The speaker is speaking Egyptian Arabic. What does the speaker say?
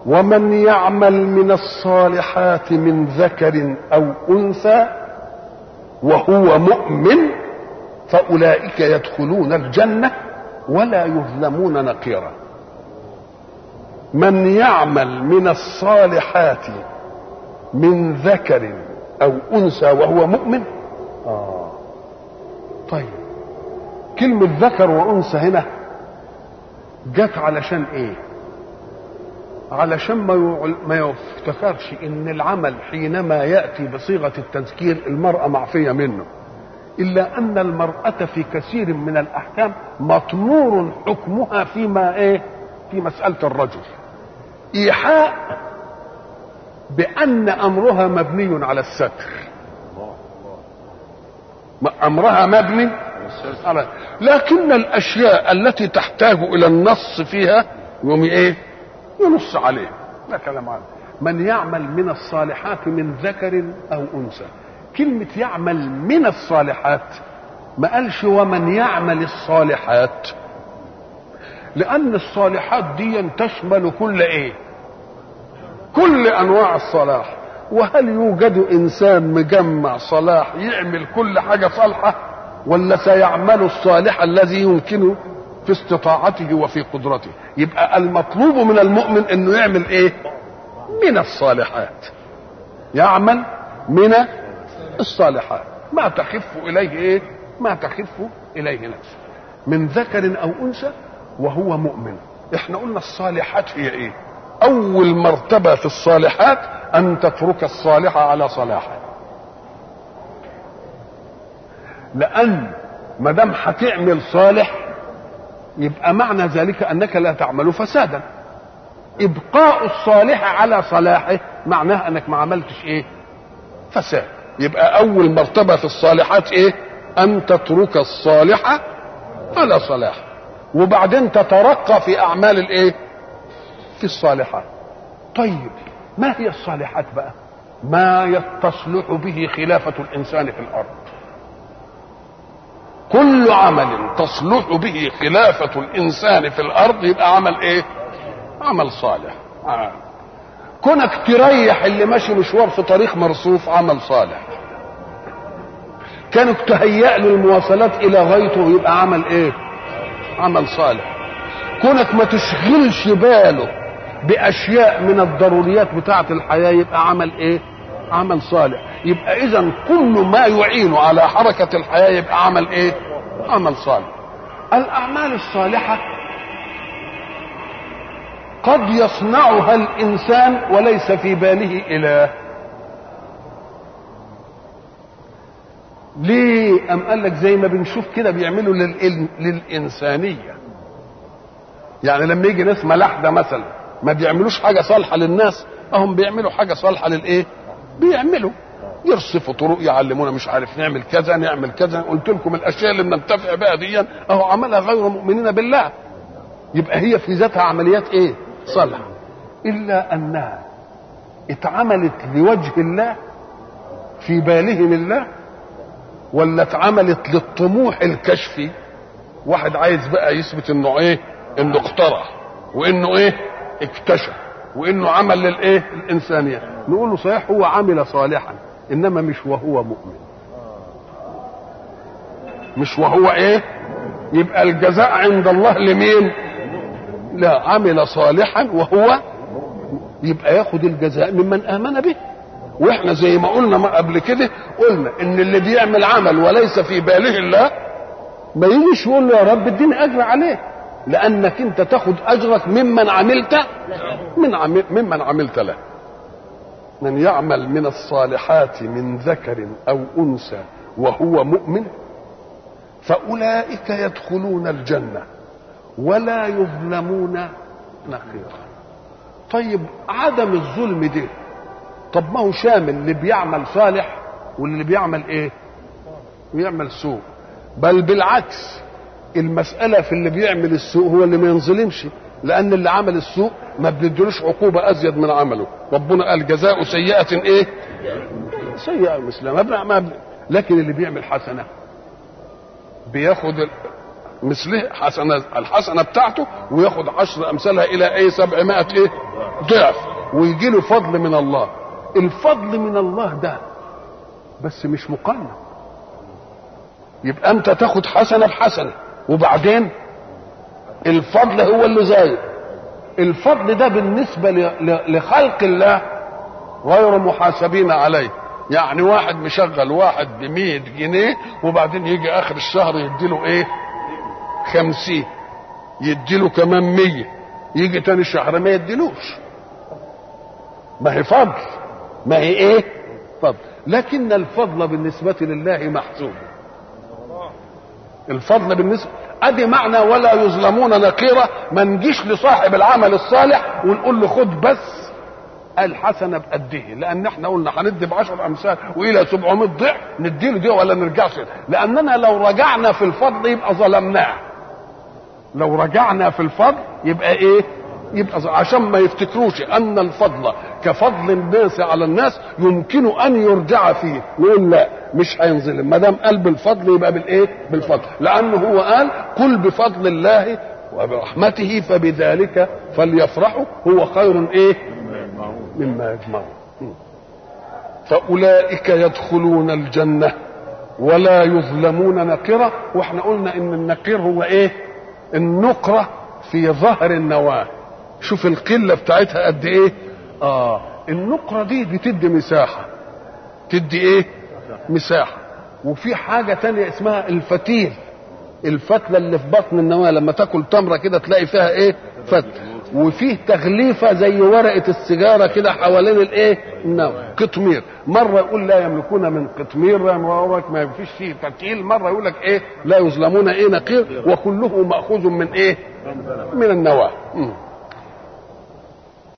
ومن يعمل من الصالحات من ذكر او انثى وهو مؤمن فاولئك يدخلون الجنه ولا يظلمون نقيرا من يعمل من الصالحات من ذكر او انثى وهو مؤمن آه. طيب كلمة ذكر وأنثى هنا جت علشان إيه؟ علشان ما ما يفتكرش إن العمل حينما يأتي بصيغة التذكير المرأة معفية منه إلا أن المرأة في كثير من الأحكام مطمور حكمها فيما إيه؟ في مسألة الرجل إيحاء بأن أمرها مبني على الستر أمرها مبني على لكن الأشياء التي تحتاج إلى النص فيها يوم إيه ينص عليه لا كلام عنه من يعمل من الصالحات من ذكر أو أنثى كلمة يعمل من الصالحات ما قالش ومن يعمل الصالحات لأن الصالحات دي تشمل كل إيه كل أنواع الصلاح وهل يوجد إنسان مجمع صلاح يعمل كل حاجة صالحة ولا سيعمل الصالح الذي يمكنه في استطاعته وفي قدرته يبقى المطلوب من المؤمن انه يعمل ايه من الصالحات يعمل من الصالحات ما تخف اليه ايه ما تخف اليه نفسه من ذكر او انثى وهو مؤمن احنا قلنا الصالحات هي ايه اول مرتبه في الصالحات ان تترك الصالح على صلاحه لان ما دام هتعمل صالح يبقى معنى ذلك انك لا تعمل فسادا ابقاء الصالح على صلاحه معناه انك ما عملتش ايه فساد يبقى اول مرتبه في الصالحات ايه ان تترك الصالح على صلاح وبعدين تترقى في اعمال الايه في الصالحات طيب ما هي الصالحات بقى ما تصلح به خلافه الانسان في الارض كل عمل تصلح به خلافة الإنسان في الأرض يبقى عمل إيه؟ عمل صالح آه. كونك تريح اللي ماشي مشوار في طريق مرصوف عمل صالح كانك تهيأ له المواصلات إلى غايته يبقى عمل إيه؟ عمل صالح كونك ما تشغلش باله بأشياء من الضروريات بتاعة الحياة يبقى عمل إيه؟ عمل صالح يبقى اذا كل ما يعين على حركة الحياة يبقى عمل ايه عمل صالح الاعمال الصالحة قد يصنعها الانسان وليس في باله اله ليه ام قال لك زي ما بنشوف كده بيعملوا للإل... للانسانيه يعني لما يجي ناس ملاحده مثلا ما بيعملوش حاجه صالحه للناس اهم بيعملوا حاجه صالحه للايه بيعملوا يرصفوا طرق يعلمونا مش عارف نعمل كذا نعمل كذا قلت لكم الاشياء اللي بننتفع بها دي اهو عملها غير مؤمنين بالله يبقى هي في ذاتها عمليات ايه صالحه الا انها اتعملت لوجه الله في بالهم الله ولا اتعملت للطموح الكشفي واحد عايز بقى يثبت انه ايه انه اخترع وانه ايه اكتشف وانه عمل للايه الانسانيه نقول له صحيح هو عمل صالحا انما مش وهو مؤمن مش وهو ايه يبقى الجزاء عند الله لمين لا عمل صالحا وهو يبقى ياخد الجزاء ممن امن به واحنا زي ما قلنا ما قبل كده قلنا ان اللي بيعمل عمل وليس في باله الله ما يجيش يقول له يا رب اديني اجر عليه لانك انت تاخد اجرك ممن عملت من عمل ممن عملت له من يعمل من الصالحات من ذكر او انثى وهو مؤمن فاولئك يدخلون الجنه ولا يظلمون نقيرا طيب عدم الظلم ده طب ما هو شامل اللي بيعمل صالح واللي بيعمل ايه بيعمل سوء بل بالعكس المسألة في اللي بيعمل السوء هو اللي ما ينظلمش لأن اللي عمل السوء ما بندلوش عقوبة أزيد من عمله ربنا قال جزاء سيئة إيه سيئة مثلها ما بنا ما بنا. لكن اللي بيعمل حسنة بياخد مثله حسنة الحسنة بتاعته وياخد عشر أمثالها إلى أي سبعمائة إيه ضعف ويجي له فضل من الله الفضل من الله ده بس مش مقنن يبقى أنت تاخد حسنة بحسنة وبعدين الفضل هو اللي زايد الفضل ده بالنسبة لخلق الله غير محاسبين عليه يعني واحد مشغل واحد بمية جنيه وبعدين يجي اخر الشهر يديله ايه خمسين يديله كمان مية يجي تاني شهر ما يديلوش ما هي فضل ما هي ايه فضل لكن الفضل بالنسبة لله محسوب الفضل بالنسبة ادي معنى ولا يظلمون نقيرة ما نجيش لصاحب العمل الصالح ونقول له خد بس الحسنه بقده لان احنا قلنا هندي بعشر امثال والى 700 ضعف نديله دي ولا نرجعش لاننا لو رجعنا في الفضل يبقى ظلمناه لو رجعنا في الفضل يبقى ايه يبقى عشان ما يفتكروش ان الفضل كفضل الناس على الناس يمكن ان يرجع فيه نقول لا مش هينظلم ما دام قال بالفضل يبقى بالايه بالفضل لانه هو قال قل بفضل الله وبرحمته فبذلك فليفرحوا هو خير ايه مما يجمعون فأولئك يدخلون الجنة ولا يظلمون نقرة واحنا قلنا ان النقير هو ايه النقرة في ظهر النواة شوف القلة بتاعتها قد ايه اه النقرة دي بتدي مساحة تدي ايه مساحة وفي حاجة تانية اسمها الفتيل الفتلة اللي في بطن النواة لما تاكل تمرة كده تلاقي فيها ايه فتل وفيه تغليفة زي ورقة السيجارة كده حوالين الايه النوى قطمير مرة يقول لا يملكون من قطمير ما فيش فيه فتيل مرة يقول لك ايه لا يظلمون ايه نقير وكله مأخوذ من ايه من النواة